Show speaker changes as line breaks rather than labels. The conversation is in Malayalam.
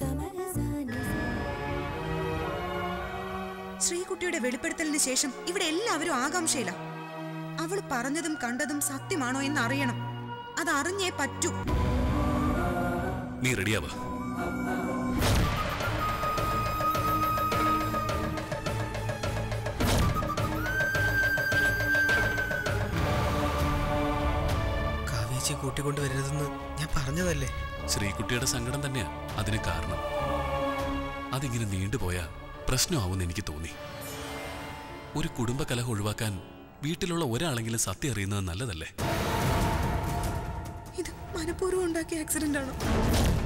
ശ്രീകുട്ടിയുടെ വെളിപ്പെടുത്തലിന് ശേഷം ഇവിടെ എല്ലാവരും ആകാംക്ഷയില്ല അവൾ പറഞ്ഞതും കണ്ടതും സത്യമാണോ എന്ന് അറിയണം അത് അറിഞ്ഞേ പറ്റൂ
നീ റെഡിയാവാ
കാവേച്ചിയെ കൂട്ടിക്കൊണ്ടുവരരുതെന്ന് ഞാൻ പറഞ്ഞതല്ലേ
ശ്രീകുട്ടിയുടെ സങ്കടം തന്നെയാ അതിന് കാരണം അതിങ്ങനെ നീണ്ടുപോയാ പ്രശ്നമാവുമെന്ന് എനിക്ക് തോന്നി ഒരു കുടുംബ കലഹം ഒഴിവാക്കാൻ വീട്ടിലുള്ള ഒരാളെങ്കിലും സത്യം അറിയുന്നത് നല്ലതല്ലേ
ഇത് മനഃപൂർവ്വം ഉണ്ടാക്കിയ ആക്സിഡന്റ് ആണോ